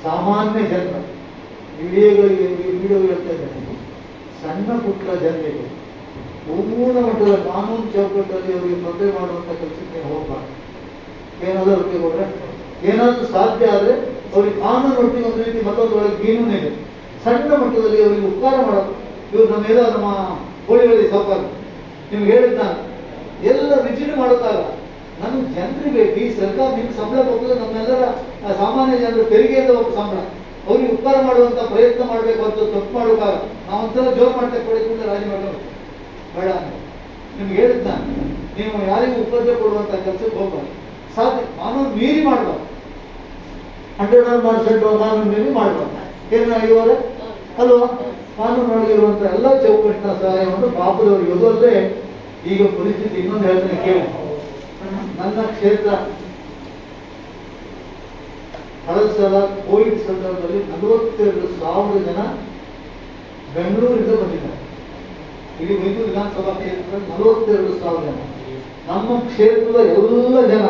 ಸಾಮಾನ್ಯ ಜನರು ವಿಡಿಯೋಗಳಿಗೆ ವಿಡಿಯೋ ಹೇಳ್ತಾ ಇದ್ದಾರೆ ಸಣ್ಣ ಪುಟ್ಟ ಜನರಿಗೆ ಪೂರ್ಣ ಮಟ್ಟದ ಕಾನೂನು ಚೌಕಟ್ಟಲ್ಲಿ ಅವರಿಗೆ ತೊಂದರೆ ಮಾಡುವಂತ ಕೆಲಸಕ್ಕೆ ಹೋಗಬಾರ್ದು ಏನಾದರೂ ಒಟ್ಟಿಗೆ ಹೋದ್ರೆ ಏನಾದರೂ ಸಾಧ್ಯ ಆದರೆ ಅವ್ರಿಗೆ ಕಾನೂನು ಒಟ್ಟಿಗೆ ಒಂದು ರೀತಿ ಮತ್ತೊಂದು ಒಳಗೆ ಕಾನೂನು ಇದೆ ಸಣ್ಣ ಮಟ್ಟದಲ್ಲಿ ಅವರಿಗೆ ಉಪಕಾರ ಮಾಡೋದು ಇವರು ನಮ್ಮ ಎಲ್ಲ ನಮ್ಮ ಕೋಳಿಗಳಿಗೆ ಸಾಕಾರ ನಿಮ್ಗೆ ಹೇಳಿದ್ ನಾನು ಎಲ್ಲ ವಿಚಿತ್ರ ಮಾಡೋದಾಗ ನಮ್ಗೆ ಜನರಿಗೆ ಬೇಕು ಈ ಸರ್ಕಾರ ನಿಮ್ಗೆ ಸಂಬಳ ಕೊಟ್ಟರೆ ನಮ್ಮೆಲ್ಲರ ಆ, ಸಾಮಾನ್ಯ ಜನರು ತೆರಿಗೆಯಿಂದ ಒಬ್ಬ ಸಂಬಳ ಅವ್ರಿಗೆ ಉಪಕಾರ ಮಾಡುವಂತ ಪ್ರಯತ್ನ ಮಾಡಬೇಕು ಅಂತ ತಪ್ಪು ಮಾಡೋಕ್ಕಾಗ ನಾವೊಂದ್ಸಲ ಜೋರ್ ಮಾಡ್ತಾ ಕೊಡಿಕೊಂಡು ರಾಜಿ ಮಾಡೋದು ಬೇಡ ಅಂತ ನಿಮ್ಗೆ ಹೇಳಿದ್ ನಾನು ನೀವು ಯಾರಿಗೂ ಉಪದ್ರ ಕೊಡುವಂತ ಕೆಲಸಕ್ಕೆ ಹೋಗ್ಬಾರ್ದು ಸಾಧ್ಯ ಕಾನೂನು ಮೀರಿ ಮಾಡಬಾರ್ದು ಹಂಡ್ರೆಡ್ ಆರ್ ಪರ್ಸೆಂಟ್ ಕಾನೂನು ಮೀರಿ ಮಾಡಬಾರ್ದು ಏನು ಇವರೇ ಅಲ್ವಾ ಕಾನೂನೊಳಗಿರುವಂತ ಎಲ್ಲ ಚೌಕಟ್ಟಿನ ಸಹಾಯವನ್ನು ಪಾಪದವರಿಗೆ ಇದಲ್ಲದೆ ಈಗ ಪರಿಸ್ಥಿತಿ ಇನ್ನೊಂದು ಹೇಳ್ತೇನೆ ಕೇಳಿ ನನ್ನ ಕ್ಷೇತ್ರ ಕಳೆದ ಸಲ ಕೋವಿಡ್ ಸಂದರ್ಭದಲ್ಲಿ ನಲವತ್ತೆರಡು ಸಾವಿರ ಜನ ಬೆಂಗಳೂರಿಂದ ಬಂದಿದ್ದಾರೆ ಇಡೀ ಮೈಸೂರು ವಿಧಾನಸಭಾ ಕ್ಷೇತ್ರದಲ್ಲಿ ನಲವತ್ತೆರಡು ಸಾವಿರ ಜನ ನಮ್ಮ ಕ್ಷೇತ್ರದ ಎಲ್ಲ ಜನ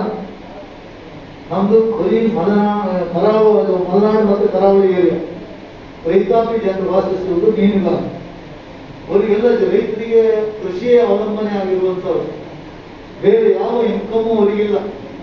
ನಮ್ದು ಬರೀ ಮಲೆನಾಡು ಕರಾವಳಿ ಮಲೆನಾಡು ಮತ್ತು ಕರಾವಳಿ ಏರಿಯಾ ರೈತಾಪಿ ಜನರು ವಾಸಿಸುವುದು ಮೀನುಗಾರ ಅವರಿಗೆಲ್ಲ ರೈತರಿಗೆ ಕೃಷಿಯೇ ಅವಲಂಬನೆ ಆಗಿರುವಂಥವ್ರು ಬೇರೆ ಯಾವ ಇನ್ಕಮು ಅವರಿಗಿಲ್ಲ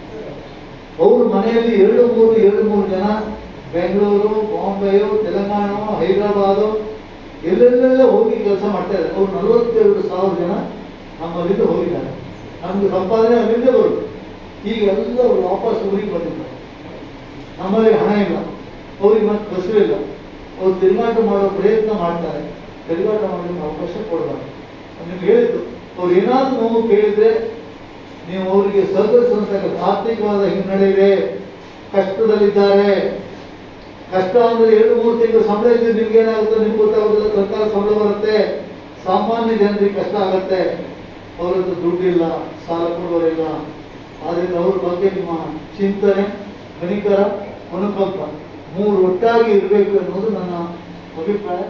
ಅವರು ಮನೆಯಲ್ಲಿ ಎರಡು ಮೂರು ಎರಡು ಮೂರು ಜನ ಬೆಂಗಳೂರು ಬಾಂಬೆಯು ತೆಲಂಗಾಣ ಹೈದರಾಬಾದು ಎಲ್ಲೆಲ್ಲೆಲ್ಲ ಹೋಗಿ ಕೆಲಸ ಮಾಡ್ತಾ ಇದ್ದಾರೆ ಅವ್ರು ನಲವತ್ತೆರಡು ಸಾವಿರ ಜನ ನಮ್ಮಲ್ಲಿಂದ ಹೋಗಿದ್ದಾರೆ ನಮ್ಗೆ ಸಂಪಾದನೆ ಅಲ್ಲಿಂದ ಬರುತ್ತೆ ಈಗ ಎಲ್ಲ ಅವರು ವಾಪಸ್ ಊರಿಗೆ ಬಂದಿದ್ದಾರೆ ನಮ್ಮಲ್ಲಿ ಹಣ ಇಲ್ಲ ಅವ್ರಿಗೆ ಮತ್ತೆ ಬಸ್ಸು ಇಲ್ಲ ಅವ್ರು ತಿರುಗಾಟ ಮಾಡೋ ಪ್ರಯತ್ನ ಮಾಡ್ತಾರೆ ತಿರುಗಾಟ ಮಾಡಲಿಕ್ಕೆ ಅವಕಾಶ ಕೊಡಬಾರ್ದು ನಿಮ್ಗೆ ಹೇಳಿದ್ದು ಅವ್ರು ಏನಾದ್ರು ನೋವು ಕೇಳಿದ್ರೆ ನೀವು ಅವರಿಗೆ ಸಹಕರಿಸುವಂತ ಆರ್ಥಿಕವಾದ ಹಿನ್ನಡೆ ಇದೆ ಕಷ್ಟದಲ್ಲಿದ್ದಾರೆ ಕಷ್ಟ ಅಂದ್ರೆ ಎರಡು ಮೂರು ತಿಂಗಳು ಸಂಬಳ ಇದ್ರೆ ನಿಮ್ಗೆ ಏನಾಗುತ್ತೆ ನಿಮ್ಗೆ ಗೊತ್ತಾಗೋದಿಲ್ಲ ಸರ್ಕಾರ ಸಂಬಳ ಬರುತ್ತೆ ಸಾಮಾನ್ಯ ಜನರಿಗೆ ಕಷ್ಟ ಆಗತ್ತೆ ಅವರದ್ದು ದುಡ್ಡಿಲ್ಲ ಸಾಲ ಕೊಡುವವರಿಲ್ಲ ಆದ್ರಿಂದ ಅವ್ರ ಬಗ್ಗೆ ನಿಮ್ಮ ಚಿಂತನೆ ಕನಿಕರ ಅನುಕಂಪ ಮೂರು ಒಟ್ಟಾಗಿ ಇರಬೇಕು ಅನ್ನೋದು ನನ್ನ ಅಭಿಪ್ರಾಯ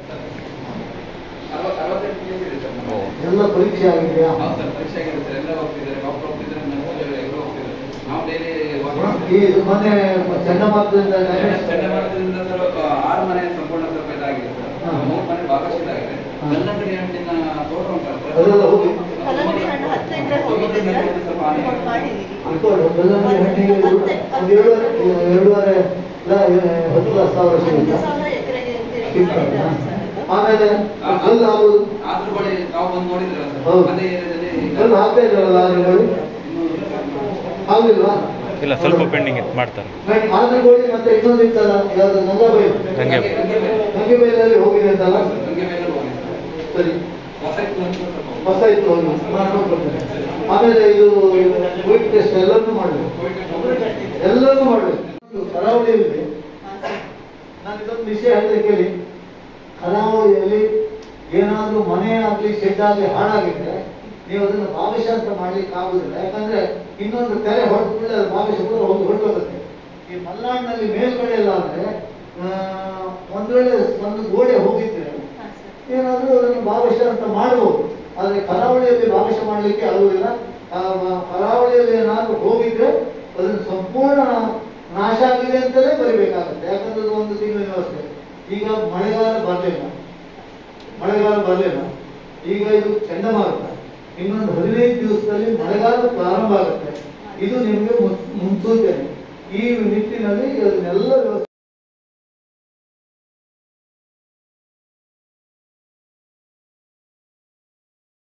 ಅರವತ್ತು ಅರವತ್ತೆಂಟು ಕೇಸ್ ಇದೆ ಸರ್ ನಮ್ಮ. ಎಲ್ಲ ಪರೀಕ್ಷೆ ಆಗಿದೆಯಾ ಹೌದು ಸರ್ ಪರೀಕ್ಷೆ ಆಗಿದೆ ಸರ್ ಎಲ್ಲ ಹೋಗ್ತಿದ್ದಾರೆ ಡಾಕ್ಟರ್ ಹೋಗ್ತಿದ್ದಾರೆ ನರ್ಸ್ ಎಲ್ಲರೂ ಹೋಗ್ತಿದ್ದಾರೆ ನಾವು ಡೈಲಿ ಈ ಮೊನ್ನೆ ಚಂಡಮಾರುತದಿಂದ ಚಂಡಮಾರುತದಿಂದ ಸರ್ ಆರು ಮನೆ ಸಂಪೂರ್ಣ ಸ್ವಲ್ಪ ಇದಾಗಿದೆ ಸರ್ ಹಾ. ಮೂರು ಮನೆ ಭಾಗಶಃ ಇದಾಗಿದೆ ಹಾ. ಕಲ್ಲಂಗಡಿ ಹಣ್ಣಿನ ತೋಟ ಉಂಟಲ್ಲ ಸರ್ ಅದೆಲ್ಲ ಹೋಗಿ ಕಲ್ಲಂಗಡಿ ಹಣ್ಣು ಹತ್ತು ಎಕರೆ ಹೋಗಿದೆ ಸರ್ ಸ್ವಲ್ಪ ಹಾನಿ ರಿಪೋರ್ಟ್ ಮಾಡಿದ್ದೀವಿ ಅನ್ಕೊಳ್ಳಿ, ಬೆಲ್ಲಂಗಡಿ ಹಣ್ಣಿಗೆ ಎರಡು- ಒಂದು ಎರಡೂವರೆ ಎರಡೂವರೆ ಇಲ್ಲ, ಹತ್ತು ಸಾವಿರ ಹತ್ತು ಸಿಗುತ್ತೆ ಸಾವಿರ ಎಕರೆಗೆ ಸಿಗ್ತದಾ? ಆಮೇಲೆ ಕಲ್ಲು ಹಾಕೋದು ಆದ್ರೂ ಬಳಿ ತಾವು ಬಂದು ನೋಡಿದ್ರಲ್ಲ ಹೌದು. ಸರ್ ಅದೇ ಏರಿಯಾದಲ್ಲಿ ಕಲ್ಲು ಹಾಕ್ತಾ ಇದ್ರಲ್ಲ ಆನೆಗಳು ಆಗ್ಲಿಲ್ವಾ ಇಲ್ಲ ಸ್ವಲ್ಪ ಪೆಂಡಿಂಗ್ ಇತ್ತು ಮಾಡ್ತಾರೆ ಆನೆಗೋಳಿ ಮತ್ತೆ ಇನ್ನೊಂದು ಇತ್ತಲ್ಲ ಯಾವ್ದು ನಂಗಬೈಲು ಗಂಗೆ ನಂಗೆಬೈಲಲ್ಲಿ ಹೋಗಿದೆ ಅಂತಲ್ಲ ಗಂಗೆ ಮೇಲೆ ಹೋಗಿದೆ ಸರ್. ಸರಿ ಹೊಸ ಇತ್ತು ಅಂತ ಸ್ವಲ್ಪ ಹೋಗಿದೆ. ಹೊಸ ಇತ್ತು ಹೋಗಿ ನಾನು ನೋಡ್ಕೊಳ್ತೇನೆ ಆಮೇಲೆ ಇದು ವೈಟ್ ಟೆಸ್ಟ್ ಎಲ್ಲರೂ ಮಾಡಬೇಕು ಕೋವಿಡ್ ಟೆಸ್ಟ್ ಹೋಗಿದೆ. ಎಲ್ಲರೂ ಮಾಡಬೇಕು ಕರಾವಳಿಯಲ್ಲಿ ಹಾಂ ಸರ್ ನಾನು ಇದೊಂದು ವಿಷಯ ಹೇಳಿದೆ ಕೇಳಿ ಕರಾವಳಿಯಲ್ಲಿ ಏನಾದ್ರೂ ಮನೆ ಆಗ್ಲಿ ಶೆಡ್ ಆಗ್ಲಿ ಹಾಳಾಗಿದ್ರೆ ನೀವು ಅದನ್ನು ಭಾಗಶಃ ಅಂತ ಮಾಡ್ಲಿಕ್ಕೆ ಆಗುದಿಲ್ಲ ಯಾಕಂದ್ರೆ ಇನ್ನೊಂದು ತೆರೆ ಹೊಡೆದ ಕೂಡಲೇ ಅದು ಭಾಗಶಃ ಕೂಡ ಒಂದು ಹೊರಟೋಗುತ್ತೆ ಈ ಮಲೆನಾಡಿನಲ್ಲಿ ಮೇಲ್ಗಡೆ ಎಲ್ಲ ಆದ್ರೆ ಆ, ಒಂದ್ ವೇಳೆ ಒಂದು ಗೋಡೆ ಹೋಗಿದ್ರೆ ಹಾಂ ಸರ್ ಏನಾದ್ರೂ ಅದನ್ನು ಭಾಗಶಃ ಅಂತ ಮಾಡಬಹುದು ಆದ್ರೆ ಕರಾವಳಿಯಲ್ಲಿ ಭಾಗಶಃ ಮಾಡ್ಲಿಕ್ಕೆ ಆಗುದಿಲ್ಲ ಆ, ಮ- ಕರಾವಳಿಯಲ್ಲಿ ಏನಾದ್ರೂ ಹೋಗಿದ್ರೆ ಅದನ್ನು ಸಂಪೂರ್ಣ ನಾಶ ಆಗಿದೆ ಅಂತಲೇ ಬರಿಬೇಕಾಗುತ್ತೆ ಯಾಕಂದ್ರೆ ಅದು ಒಂದು ತಿಂಗಳಿನ ವ್ಯವಸ್ಥೆ ಈಗ ಮಳೆಗಾಲ ಬರಲಿಲ್ಲ ಮಳೆಗಾಲ ಬರಲಿಲ್ಲ ಈಗ ಇದು ಚಂಡಮಾರುತ ಇನ್ನೊಂದು ಹದಿನೈದು ದಿವಸದಲ್ಲಿ ಮಳೆಗಾಲ ಪ್ರಾರಂಭ ಆಗುತ್ತೆ ಇದು ನಿಮಗೆ ಮುನ್ಸೂಚನೆ ಈ ನಿಟ್ಟಿನಲ್ಲಿ ಅದನ್ನೆಲ್ಲ ವ್ಯವಸ್ಥೆ